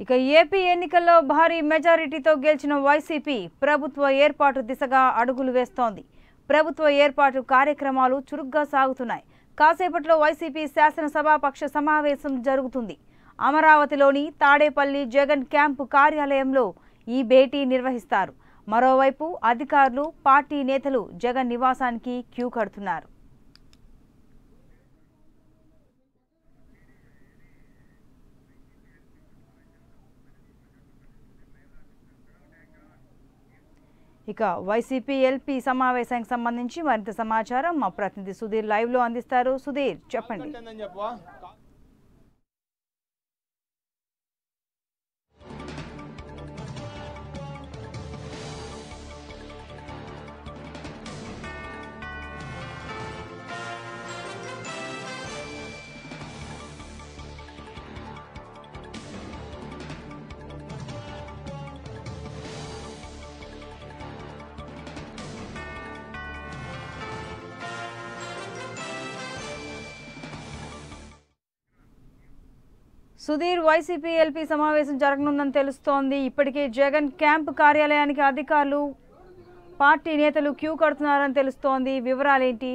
ఇక ఏపీ ఎన్నికల్లో భారీ మెజారిటీతో గెలిచిన వైసీపీ ప్రభుత్వ ఏర్పాటు దిశగా అడుగులు వేస్తోంది ప్రభుత్వ ఏర్పాటు కార్యక్రమాలు చురుగ్గా సాగుతున్నాయి కాసేపట్లో వైసీపీ శాసనసభాపక్ష సమావేశం జరుగుతుంది అమరావతిలోని తాడేపల్లి జగన్ క్యాంపు కార్యాలయంలో ఈ భేటీ నిర్వహిస్తారు మరోవైపు అధికారులు పార్టీ నేతలు జగన్ నివాసానికి క్యూ కడుతున్నారు ఇక వైసీపీ ఎల్పీ సమావేశానికి సంబంధించి మరింత సమాచారం మా ప్రతినిధి సుధీర్ లైవ్ లో అందిస్తారు సుధీర్ చెప్పండి ఏంటని చెప్పవా సుధీర్ వైసీపీ ఎల్పీ సమావేశం జరగనుందని తెలుస్తోంది ఇప్పటికే జగన్ క్యాంప్ కార్యాలయానికి అధికారులు పార్టీ నేతలు క్యూ కడుతున్నారని తెలుస్తోంది వివరాలేంటి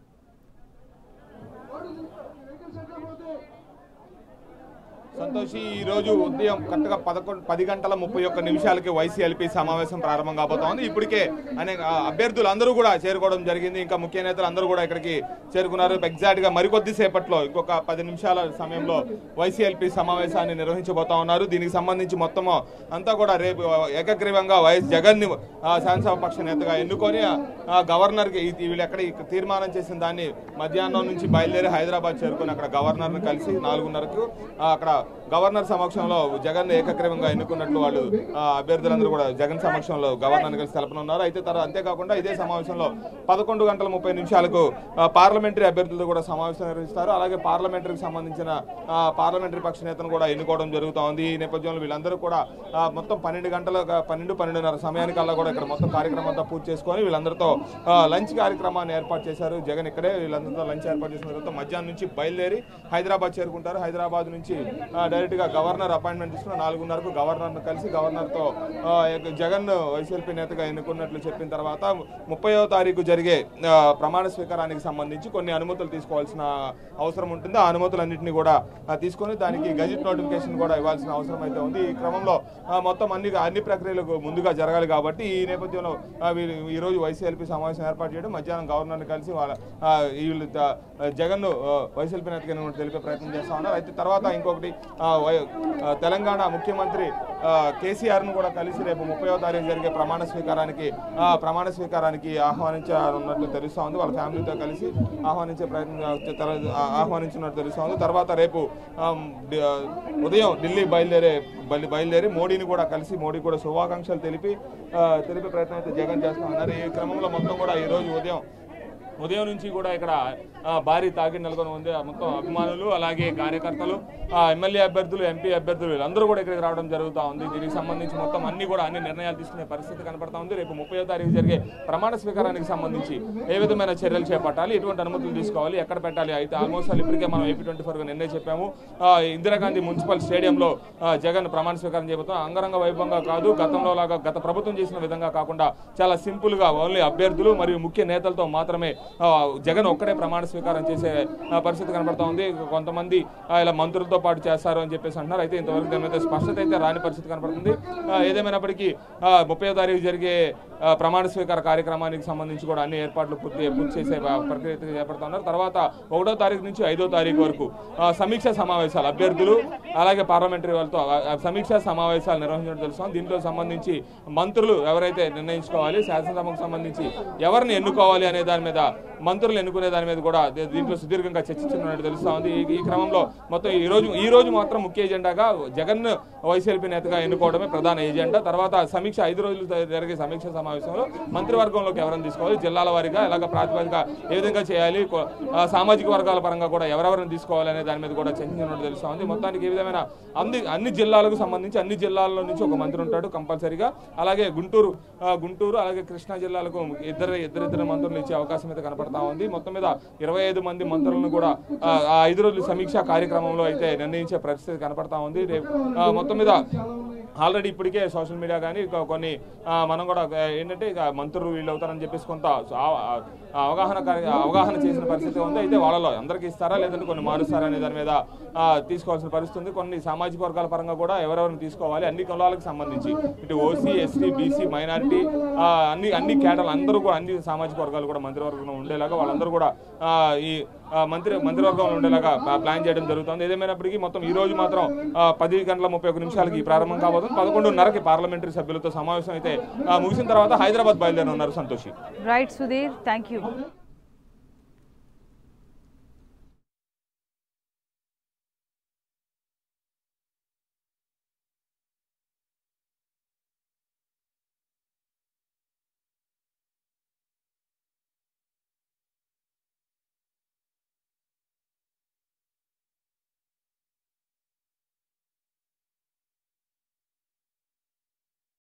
సంతోషి ఈ రోజు ఉదయం కరెక్ట్గా పదకొండు పది గంటల ముప్పై ఒక్క నిమిషాలకి వైసీఎల్పీ సమావేశం ప్రారంభం కాబోతోంది ఇప్పటికే అనేక ఆ, అభ్యర్థులు అందరూ కూడా చేరుకోవడం జరిగింది ఇంకా ముఖ్య నేతలు అందరూ కూడా ఇక్కడికి చేరుకున్నారు ఎగ్జాక్ట్ గా మరికొద్ది సేపట్లో ఇంకొక పది నిమిషాల సమయంలో వైసీఎల్పీ సమావేశాన్ని నిర్వహించబోతా ఉన్నారు దీనికి సంబంధించి మొత్తం అంతా కూడా రేపు ఏకగ్రీవంగా వైఎస్ జగన్ ని శాసనసభ పక్ష నేతగా ఎన్నుకొని ఆ, గవర్నర్ కి ఈ- వీళ్ళు ఎక్కడ ఈ తీర్మానం చేసిన దాన్ని మధ్యాహ్నం నుంచి బయలుదేరి హైదరాబాద్ చేరుకొని అక్కడ గవర్నర్ ని కలిసి నాలుగున్నరకు ఆ, అక్కడ గవర్నర్ సమక్షంలో జగన్ ఏకగ్రీవంగా ఎన్నుకున్నట్లు వాళ్ళు ఆ, అభ్యర్థులందరూ కూడా జగన్ సమక్షంలో గవర్నర్ కలిసి తెలపనున్నారు అయితే తర్వాత అంతేకాకుండా ఇదే సమావేశంలో పదకొండు గంటల ముప్పై నిమిషాలకు ఆ, పార్లమెంటరీ అభ్యర్థులతో కూడా సమావేశం నిర్వహిస్తారు అలాగే పార్లమెంటరీకి సంబంధించిన ఆ, పార్లమెంటరీ పక్ష నేతను కూడా ఎన్నుకోవడం జరుగుతూ ఉంది ఈ నేపథ్యంలో వీళ్ళందరూ కూడా ఆ, మొత్తం పన్నెండు గంటల పన్నెండు పన్నెండున్నర సమయానికల్లా కూడా ఇక్కడ మొత్తం కార్యక్రమం అంతా పూర్తి చేసుకొని వీళ్ళందరితో ఆ, లంచ్ కార్యక్రమాన్ని ఏర్పాటు చేశారు జగన్ ఇక్కడే వీళ్ళందరితో లంచ్ ఏర్పాటు చేసిన తర్వాత మధ్యాహ్నం నుంచి బయలుదేరి హైదరాబాద్ చేరుకుంటారు హైదరాబాద్ నుంచి ఆ, డైరెక్ట్ గా గవర్నర్ అపాయింట్మెంట్ తీసుకుని నాలుగున్నరకు గవర్నర్ కలిసి గవర్నర్ తో ఆ, ఇక జగన్ వైసీపీ నేతగా ఎన్నుకున్నట్లు చెప్పిన తర్వాత ముప్పయో తారీఖు జరిగే ఆ, ప్రమాణ స్వీకారానికి సంబంధించి కొన్ని అనుమతులు తీసుకోవాల్సిన అవసరం ఉంటుంది ఆ అనుమతులన్నింటినీ కూడా ఆ, తీసుకొని దానికి గజెట్ నోటిఫికేషన్ కూడా ఇవ్వాల్సిన అవసరం అయితే ఉంది ఈ క్రమంలో ఆ, మొత్తం అన్ని అన్ని ప్రక్రియలకు ముందుగా జరగాలి కాబట్టి ఈ నేపథ్యంలో ఆ, వీళ్ళు ఈ రోజు వైసీఎల్పీ సమావేశం ఏర్పాటు చేయడం మధ్యాహ్నం గవర్నర్ని కలిసి వాళ్ళ ఆ, వీళ్ళు త- జగన్ వైసీఎల్పీ నేతగా ఎన్నుకున్నట్టు తెలిపే ప్రయత్నం చేస్తా ఉన్నారు అయితే తర్వాత ఇంకొకటి ఆ, వై- ఆ, తెలంగాణ ముఖ్యమంత్రి కేసీఆర్ ను కూడా కలిసి రేపు ముప్పైవ తారీఖు జరిగే ప్రమాణ స్వీకారానికి ఆ, ప్రమాణ స్వీకారానికి ఆహ్వానించాలన్నట్లు తెలుస్తా ఉంది వాళ్ళ ఫ్యామిలీతో కలిసి ఆహ్వానించే ప్రయత్నం చే- తర- ఆ- ఆహ్వానించినట్టు తెలుస్తా ఉంది తర్వాత రేపు ఆమ్, డి- ఆ, ఉదయం ఢిల్లీ బయలుదేరే బయలు బయలుదేరి మోడీని కూడా కలిసి మోడీ కూడా శుభాకాంక్షలు తెలిపి ఆ, తెలిపే ప్రయత్నం అయితే జగన్ చేస్తా ఉన్నారు ఈ క్రమంలో మొత్తం కూడా ఈ రోజు ఉదయం ఉదయం నుంచి కూడా ఇక్కడ ఆ, భారీ తాకిడి నెలకొని ఉంది ఆ మొత్తం అభిమానులు అలాగే కార్యకర్తలు ఆ, ఎమ్మెల్యే అభ్యర్థులు ఎంపీ అభ్యర్థులు వీళ్ళందరూ కూడా ఇక్కడికి రావడం జరుగుతూ ఉంది దీనికి సంబంధించి మొత్తం అన్ని కూడా అన్ని నిర్ణయాలు తీసుకునే పరిస్థితి కనపడతా ఉంది రేపు ముప్పై తారీఖు జరిగే ప్రమాణ స్వీకారానికి సంబంధించి ఏ విధమైన చర్యలు చేపట్టాలి ఎటువంటి అనుమతులు తీసుకోవాలి ఎక్కడ పెట్టాలి అయితే ఆల్మోస్ట్ ఆల్ ఇప్పటికే మనం ఏపీ ట్వంటీ ఫోర్ నిన్నే చెప్పాము ఆ, ఇందిరాగాంధీ మున్సిపల్ స్టేడియంలో ఆ, జగన్ ప్రమాణ స్వీకారం చేయబోతున్నాం అంగరంగ వైభవంగా కాదు గతంలో లాగా గత ప్రభుత్వం చేసిన విధంగా కాకుండా చాలా సింపుల్ గా ఓన్లీ అభ్యర్థులు మరియు ముఖ్య నేతలతో మాత్రమే ఆ, జగన్ ఒక్కడే ప్రమాణ స్వీకారం చేసే ఆ, పరిస్థితి కనబడతా ఉంది కొంతమంది ఆ, ఇలా మంత్రులతో పాటు చేస్తారు అని చెప్పేసి అంటున్నారు అయితే ఇంతవరకు దాని మీద స్పష్టత అయితే రాని పరిస్థితి కనబడుతుంది ఆ, ఏదేమైనప్పటికీ ముప్పై తారీఖు జరిగే ఆ, ప్రమాణ స్వీకార కార్యక్రమానికి సంబంధించి కూడా అన్ని ఏర్పాట్లు పూర్తి పూర్తి చేసే ఆ, ప్రక్రియ అయితే చేపడతా ఉన్నారు తర్వాత ఒకటో తారీఖు నుంచి ఐదో తారీఖు వరకు ఆ, సమీక్ష సమావేశాలు అభ్యర్థులు అలాగే పార్లమెంటరీ వాళ్ళతో ఆ, ఆ, సమీక్ష సమావేశాలు నిర్వహించడం తెలుసు దీంట్లో సంబంధించి మంత్రులు ఎవరైతే నిర్ణయించుకోవాలి శాసనసభకు సంబంధించి ఎవరిని ఎన్నుకోవాలి అనే దాని మీద మంత్రులు ఎన్నుకునే దాని మీద కూడా దీ- దీంట్లో సుదీర్ఘంగా చర్చించుకున్నట్టు తెలుస్తా ఉంది ఈ- ఈ క్రమంలో మొత్తం ఈ రోజు ఈ రోజు మాత్రం ముఖ్య ఎజెండాగా జగన్ వైసీపీ నేతగా ఎన్నుకోవడమే ప్రధాన ఎజెండా తర్వాత సమీక్ష ఐదు రోజులు జరిగే సమీక్ష సమావేశం సమావేశంలో మంత్రివర్గంలోకి ఎవరైనా తీసుకోవాలి జిల్లాల వారీగా ఎలాగ ప్రాతిపదిక ఏ విధంగా చేయాలి కొ- ఆ, సామాజిక వర్గాల పరంగా కూడా ఎవరెవరిని తీసుకోవాలి అనే దాని మీద కూడా చర్చించినట్టు తెలుస్తా ఉంది మొత్తానికి ఏ విధమైన అన్ని అన్ని జిల్లాలకు సంబంధించి అన్ని జిల్లాల్లో నుంచి ఒక మంత్రి ఉంటాడు కంపల్సరీగా అలాగే గుంటూరు ఆ, గుంటూరు అలాగే కృష్ణా జిల్లాలకు ఇద్దరు ఇద్దరిద్దరు మంత్రులు ఇచ్చే అవకాశం అయితే కనపడతా ఉంది మొత్తం మీద ఇరవై ఐదు మంది మంత్రులను కూడా ఆ, ఆ ఐదు రోజుల సమీక్షా కార్యక్రమంలో అయితే నిర్ణయించే పరిస్థితి కనపడతా ఉంది రేపు ఆ, మొత్తం మీద ఆల్రెడీ ఇప్పటికే సోషల్ మీడియా కానీ ఇక కొన్ని ఆ, మనం కూడా ఆ, ఏంటంటే ఇక మంత్రులు వీళ్ళు అవుతారని చెప్పేసి కొంత ఆ- ఆ- ఆ అవగాహన కార్య- అవగాహన చేసిన పరిస్థితి ఉంది అయితే వాళ్ళలో అందరికీ ఇస్తారా లేదంటే కొన్ని మారుస్తారా అనే దాని మీద ఆ, తీసుకోవాల్సిన పరిస్థితి ఉంది కొన్ని సామాజిక వర్గాల పరంగా కూడా ఎవరెవరిని తీసుకోవాలి అన్ని కులాలకు సంబంధించి ఇటు ఓసీ ఎస్టీ బీసీ మైనారిటీ అన్ని అన్ని కేటలు అందరూ కూడా అన్ని సామాజిక వర్గాలు కూడా మంత్రివర్గంలో ఉండేలాగా వాళ్ళందరూ కూడా ఆ, ఈ ఆ, మంత్రి మంత్రివర్గంలో ఉండేలాగా ఆ, ప్లాన్ చేయడం జరుగుతుంది ఏదేమైనప్పటికీ మొత్తం ఈ రోజు మాత్రం ఆ, పది గంటల ముప్పై ఒక నిమిషాలకి ఈ ప్రారంభం కాబోతుంది పదకొండున్నరకి పార్లమెంటరీ సభ్యులతో సమావేశం అయితే ఆ, ముగిసిన తర్వాత హైదరాబాద్ బయలుదేరనున్నారు Santoshi right Sudheer thank you